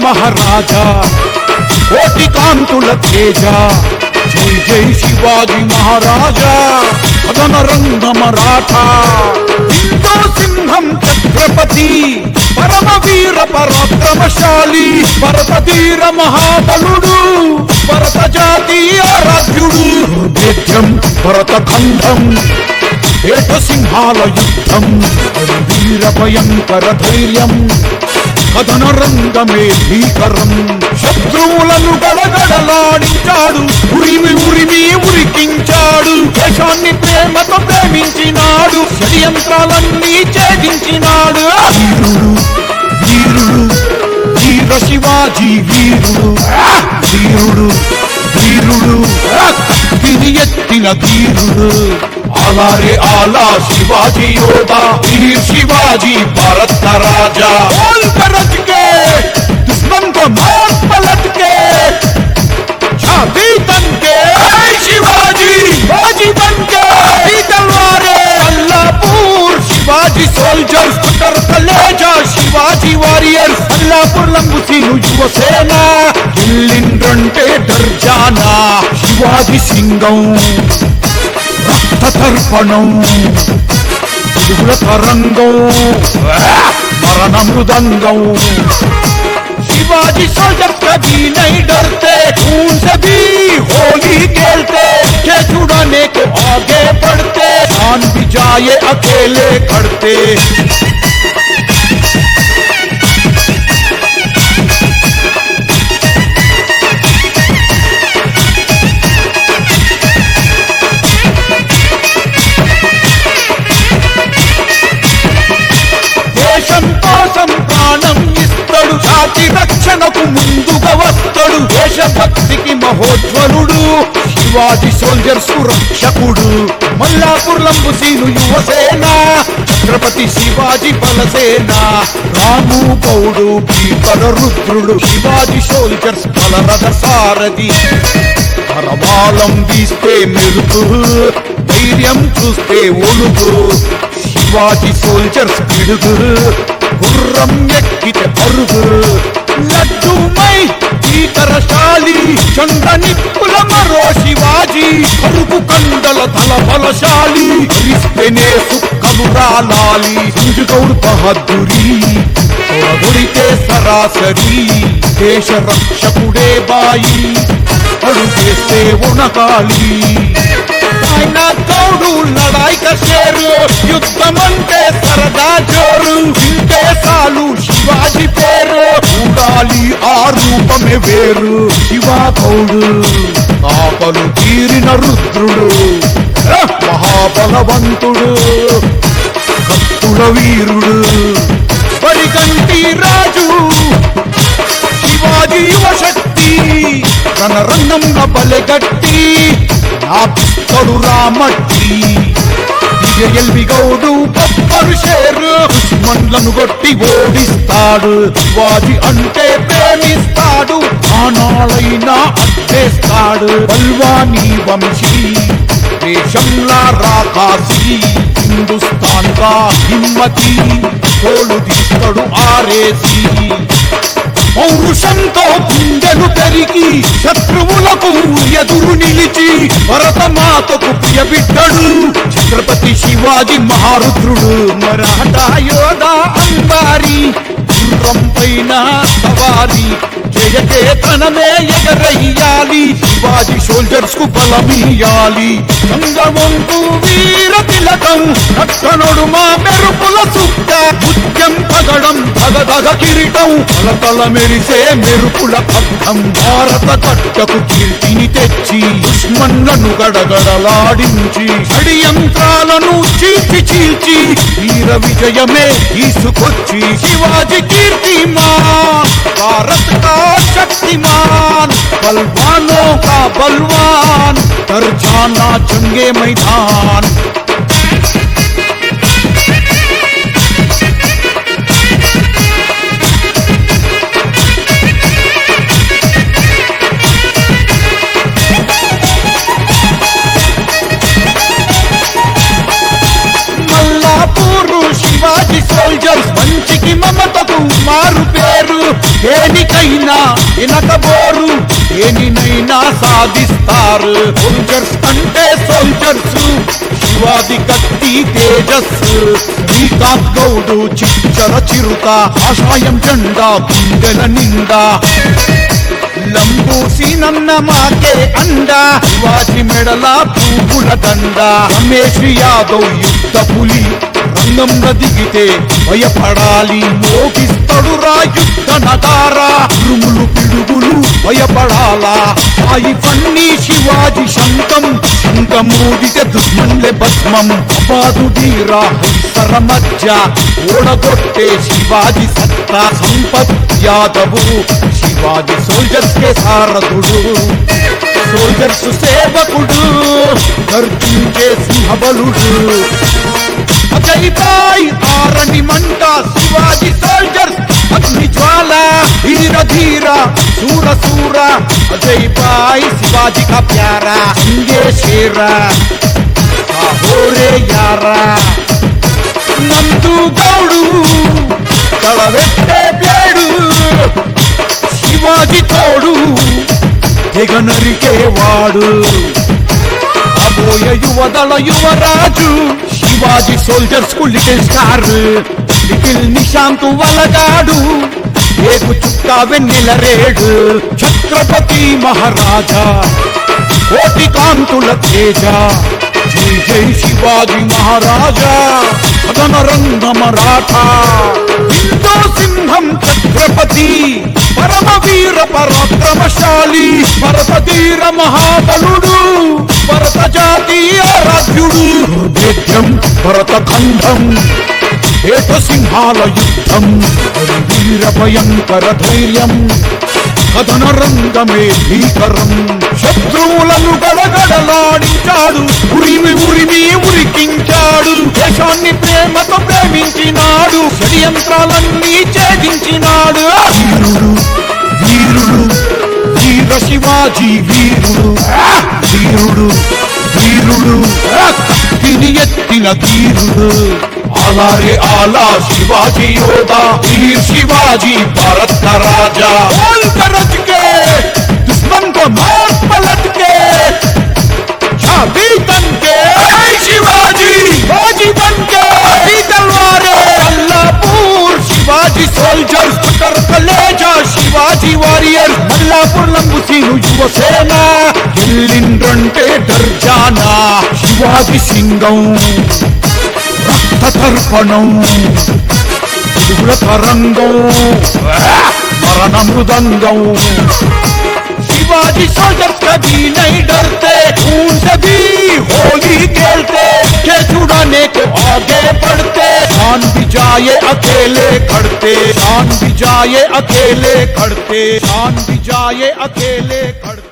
మహారాజా కోటి కాంతుల తేజ జై జై శివాజీ మహారాజా కథన రంగ మరాఠా హిందూ సింహం ఛత్రపతి పరమ వీర పరాక్రమశాలి భరత ధీర మహాబలుడు భరత జాతి ఆరాధ్యుడు దుర్భేద్యం భరత ఖండం ఏట సింహాల యుద్ధం వీర భయంకర ధైర్యం కథన రంగమే భీకరం శత్రువులను గడగడలాడించాడు ఉరిమి ఉరిమి ఉరికించాడు దేశాన్ని ప్రేమతో ప్రేమించినాడు షడ్యంత్రాలన్నీ ఛేదించినాడు వీరుడు వీరుడు వీర శివాజీ వీరుడు వీరుడు వీరుడు కత్తిని ఎత్తిన ధీరుడు ఆలారే ఆలా శివాజీ యోధా వీర్ శివాజీ భారత్ का राजा बोल गरज के दुश्मन को मार पलट के छाती तन के जय शिवाजी बाजी बन के ही तलवारे अल्लाहपुर शिवाजी सोल्जर्स कटर कलेजा शिवाजी వారియర్స్ అల్లాపూర్ లంబుసీను యువసేన గిల్లిండ్రంటే దర్జానా శివాజీ సింగం రక్త తర్పణం పిడుగుల తరంగం మరణ మృదంగం शिवाजी सोल्जर कभी नहीं डरते खून से भी होली खेलते के छुड़ाने को आगे बढ़ते जान भी जाए अकेले खड़ते దేశం కోసం ప్రాణం ఇస్తాడు జాతి రక్షణకు ముందుగా వస్తాడు దేశభక్తికి మహోజ్వలుడు శివాజీ సోల్జర్స్ కు రక్షకుడు మల్లాపూర్ లంబుసీను యువసేన ఛత్రపతి శివాజీ బలసేన రాము గౌడు భీకర రుద్రుడు శివాజీ సోల్జర్స్ బలరథ సారథి పరమాలం వీస్తే మెరుపు ధైర్యం చూస్తే ఒలుగు శివాజీ సోల్జర్స్ పిడుగు గుర్రం ఎక్కితే పరుగు లడ్డుమై భీకరశాలి చండ నిప్పుల మరో శివాజీ కరుపు కండల తల బలశాలి ఇస్తేనే సుక్కలు రాలాలి గౌడ్ బహద్దురి తొడగొడితే సరాసరి దేశ రక్షకుడే బాయి అడుగేస్తే ఉనకాలి ఆయన తోడు లడాయి కషేరు యుద్ధం అంటే సరదా జోరు వింటే చాలు శివాజీ పేరు చూడాలి ఆ రూపమే వేరు శివా గౌడు ఆపలు తీరిన రుద్రుడు హ! మహాబలవంతుడు కత్తుల వీరుడు వరిగంటి రాజు శివాజీ యువ శక్తి రణరంగంలో బలెగట్టి నాపిస్తడు రామట్టి ఎల్వి గౌడు బొబ్బరు షేరు దుష్మన్లను కొట్టి ఓడిస్తాడు శివాజీ అంటే ప్రేమిస్తాడు ఆనాళ్ళైనా అడ్డేస్తాడు బల్వానీ వంశీ దేశంలా రాకాసి హిందుస్థాన్ కా హిమ్మతి తోలు తీస్తాడు ఆరేసి పౌరుషంతో గుండెలు పెరిగి శత్రువులకు ఎదురు నిలిచి భరతమాతకు ప్రియబిడ్డడు ఛత్రపతి శివాజీ మహారుద్రుడు మరాఠా యోధా అంబారి గుర్రం పైన సవారి జయ కేతనమే ఎగరయ్యాలి శివాజీ సోల్జర్స్ కు బలమియాలి చంద్రవంకు వీర తిలకం రక్షణుడు మా మెరుపుల సుక్క ముత్యం పగడం భగదగ కిరీటం తలతల మెరిసే మెరుపుల పక్కం భారత కట్టకు కీర్తిని తెచ్చి దుష్మన్లను గడగడలాడించి షడియంత్రాలను చీల్చి చీల్చి వీర విజయమే తీసుకొచ్చి శివాజీ కీర్తిమా భారత్ का शक्तिमान बलवानों का बलवान कर जाना जंगे मैदान మల్లాపూరు శివాజీ సోల్జర్స్ మంచికి మమతకు మారు మారు పేరు దేనికైనా వినకబోరు దేనినైనా సాధిస్తారు సోల్జర్స్ అంటే సోల్జర్స్ శివాది కత్తి తేజస్సు శ్రీకాంత్ గౌడు చిచ్చర చిరుత ఆశాయం జెండా గుండెల నిండా లంబూసి నన్న మాకే అండ శివాజీ మెడల పువ్వుల దండ రమేష్ యాదవ్ యుద్ధ పులి రంగంలో దిగితే భయపడాలి మోగిస్తడు రా యుద్ధ నగారా ఉరుములు పిడుగులు భయపడాలా సాయి ఫన్నీ శివాజీ శంఖం శంఖమూడితే దుష్మన్లే భస్మం అపాదు ధీరా హంసర మధ్య ఓడగొట్టే శివాజీ సత్తా సంపత్ యాదవు శివాజీ సోల్జర్స్ కే సారథుడు సోల్జర్స్ సేవకుడు గర్జించే సింహబలుడు అజయ్ బాయ్ ఆరని మంట శివాజీ సోల్జర్స్ అగ్ని జ్వాల ధీర ధీర సూర సూర అజయ్ బాయ్ శివాజీ కా ప్యారా సంగే షేరా ఆహోరే యారా నందు గౌడు తలవెట్టే బ్లేడు శివాజీ తోడు తెగ నరికేవాడు అబోయ యువదళ యువరాజు శివాజీ సోల్జర్స్ కు లిటిల్ స్టార్ లిటిల్ నిశాంత్ వలగాడు ఏకు చుక్క వెన్నెల రేడు ఛత్రపతి మహారాజా కోటి కాంతుల తేజ జై జై శివాజీ మహారాజా కథన రంగ మరాఠా హిందూ సింహం ఛత్రపతి పరమ వీర పరాక్రమశాలి భరతధీర మహాబలుడు భరత జాతి ఆరాధ్యుడు దుర్భేద్యం భరత ఖండం ఏట సింహాల యుద్ధం వీర భయంకర ధైర్యం కథన రంగమే భీకరం శత్రువులను గడగడలాడించాడు ఉరిమి ఉరిమి ఉరికించాడు దేశాన్ని ప్రేమతో ప్రేమించినాడు షడ్యంత్రాలన్నీ ఛేదించినాడు వీరుడు వీరుడు వీర శివాజీ వీరుడు వీరుడు వీరుడు కత్తిని ఎత్తిన ధీరుడు ఆలారే ఆలా శివాజీ యోధా వీर शिवाजी भारत का राजा बोल गरज के दुश्मन को मार पलट के छाती तन के जय शिवाजी बाजी बन के अभी तलवारे अल्लाहपुर शिवाजी सोल्जर्स पकड़ कलेजा शिवाजी వారియర్ మల్లాపూర్ లంబుసీను యువసేన గిల్లిండ్రంటే దర్జానా శివాజీ సింగం రక్త తర్పణం పిడుగుల తరంగం మరణ మృదంగం शिवाजी सोल्जर्स कभी नहीं डरते खून से भी होली खेलते के छुड़ाने के आगे बढ़ते जान भी जाए अकेले खड़ते जान भी जाए अकेले खड़ते जान भी जाए अकेले खड़ते